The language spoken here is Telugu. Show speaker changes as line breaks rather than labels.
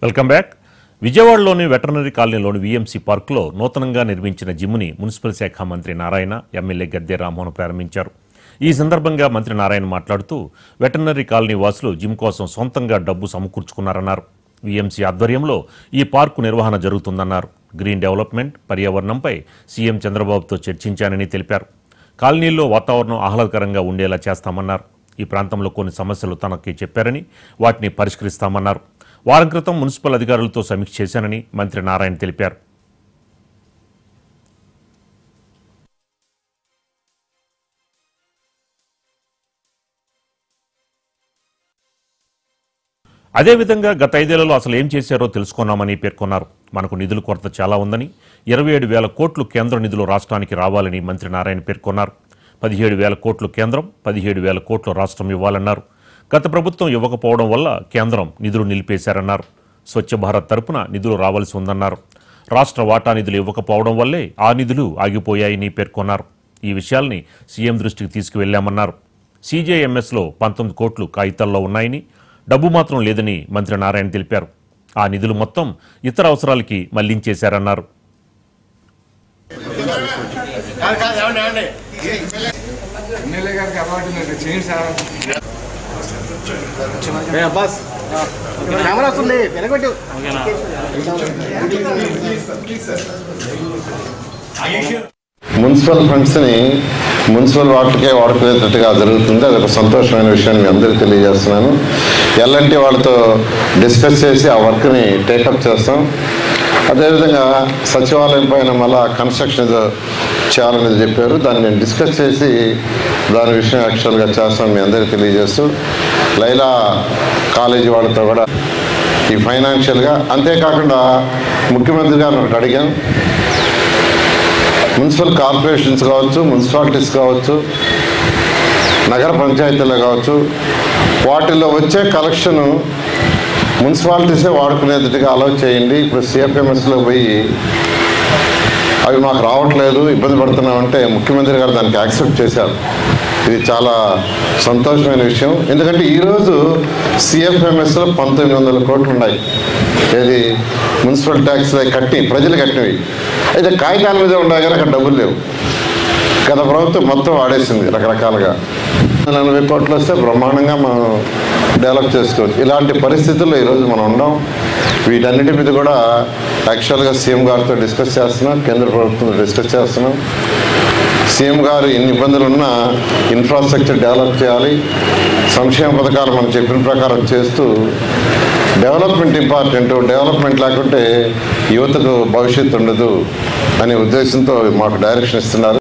వెల్కమ్ బ్యాక్ విజయవాడలోని వెటర్నరీ కాలనీలోని వీఎంసీ పార్కులో నూతనంగా నిర్మించిన జిమ్ని మున్సిపల్ శాఖ మంత్రి నారాయణ ఎమ్మెల్యే గద్దె రామ్మోహన్ ప్రారంభించారు ఈ సందర్భంగా మంత్రి నారాయణ మాట్లాడుతూ వెటర్నరీ కాలనీ వాసులు జిమ్ కోసం సొంతంగా డబ్బు సమకూర్చుకున్నారన్నారు వీఎంసీ ఆధ్వర్యంలో ఈ పార్కు నిర్వహణ జరుగుతుందన్నారు గ్రీన్ డెవలప్మెంట్ పర్యావరణంపై సీఎం చంద్రబాబుతో చర్చించానని తెలిపారు కాలనీల్లో వాతావరణం ఆహ్లాదకరంగా ఉండేలా చేస్తామన్నారు ఈ ప్రాంతంలో కొన్ని సమస్యలు తనకి చెప్పారని వాటిని పరిష్కరిస్తామన్నారు వారం క్రితం మున్సిపల్ అధికారులతో సమీక్ష చేశానని మంత్రి నారాయణ తెలిపారు అదేవిధంగా గత ఐదేళ్లలో అసలు ఏం చేశారో తెలుసుకున్నామని పేర్కొన్నారు మనకు నిధుల కొరత చాలా ఉందని ఇరవై ఏడు వేల కోట్లు కేంద్ర నిధులు రాష్ట్రానికి రావాలని మంత్రి నారాయణ పేర్కొన్నారు పదిహేడు వేల కోట్లు కేంద్రం పదిహేడు వేల కోట్లు రాష్ట్రం ఇవ్వాలన్నారు గత ప్రభుత్వం ఇవ్వకపోవడం వల్ల కేంద్రం నిధులు నిలిపేశారన్నారు స్వచ్ఛ భారత్ తరపున నిధులు రావాల్సి ఉందన్నారు రాష్ట్ర వాటా నిధులు ఇవ్వకపోవడం వల్లే ఆ నిధులు ఆగిపోయాయని పేర్కొన్నారు ఈ విషయాల్ని సీఎం దృష్టికి తీసుకువెళ్లామన్నారు సీజేఎంఎస్లో పంతొమ్మిది కోట్లు కాగితాల్లో ఉన్నాయని డబ్బు మాత్రం లేదని మంత్రి నారాయణ తెలిపారు ఆ నిధులు మొత్తం ఇతర అవసరాలకి మళ్లించేశారన్నారు
కాదు కాదు ఏమండి ఏమండి
ఎమ్మెల్యే గారికి అలవాటు ఉందండి చేయండి సార్
అబ్బాస్ కెమెరా వస్తుంది వెనకొట్టు
మున్సిపల్ ఫండ్స్ని మున్సిపల్ వాటర్కే వాడుకునేటట్టుగా జరుగుతుంది అది ఒక సంతోషమైన విషయాన్ని మీ అందరికీ తెలియజేస్తున్నాను ఎల్ఎన్టీ వాళ్ళతో డిస్కస్ చేసి ఆ వర్క్ని టేకప్ చేస్తాం అదేవిధంగా సచివాలయం పైన మళ్ళా కన్స్ట్రక్షన్ ఏదో చేయాలనేది చెప్పారు దాన్ని నేను డిస్కస్ చేసి దాని విషయం యాక్చువల్గా చేస్తాను మీ అందరికీ తెలియజేస్తూ లైలా కాలేజీ వాళ్ళతో కూడా ఈ ఫైనాన్షియల్గా అంతేకాకుండా ముఖ్యమంత్రి గారిని ఒకటి అడిగాను మున్సిపల్ కార్పొరేషన్స్ కావచ్చు మున్సిపాలిటీస్ కావచ్చు నగర పంచాయతీలు కావచ్చు వాటిల్లో వచ్చే కలెక్షన్ మున్సిపాలిటీసే వాడుకునేటట్టుగా అలౌ చేయండి ఇప్పుడు సిఎఫ్ఎంఎస్లో పోయి అవి మాకు రావట్లేదు ఇబ్బంది పడుతున్నామంటే ముఖ్యమంత్రి గారు దానికి యాక్సెప్ట్ చేశారు ఇది చాలా సంతోషమైన విషయం ఎందుకంటే ఈరోజు సిఎఫ్ఎంఎస్లో పంతొమ్మిది వందల కోట్లు ఉన్నాయి ఏది మున్సిపల్ ట్యాక్స్ కట్టి ప్రజలు కట్టినవి అయితే కాగితాల మీద ఉన్నాయి కానీ అక్కడ డబ్బులు లేవు గత ప్రభుత్వం మొత్తం వాడేసింది రకరకాలుగా నలభై కోట్లు వస్తే బ్రహ్మాండంగా మనం డెవలప్ చేసుకోవచ్చు ఇలాంటి పరిస్థితుల్లో ఈరోజు మనం ఉన్నాం వీటన్నిటి మీద కూడా యాక్చువల్గా సీఎం గారితో డిస్కస్ చేస్తున్నాం కేంద్ర ప్రభుత్వంతో డిస్కస్ చేస్తున్నాం సీఎం గారు ఎన్ని ఇబ్బందులు ఉన్నా ఇన్ఫ్రాస్ట్రక్చర్ డెవలప్ చేయాలి సంక్షేమ పథకాలు మనం చెప్పిన ప్రకారం చేస్తూ డెవలప్మెంట్ ఇంపార్టెంట్ డెవలప్మెంట్ లేకుంటే యువతకు భవిష్యత్తు ఉండదు అనే ఉద్దేశంతో మాకు డైరెక్షన్ ఇస్తున్నారు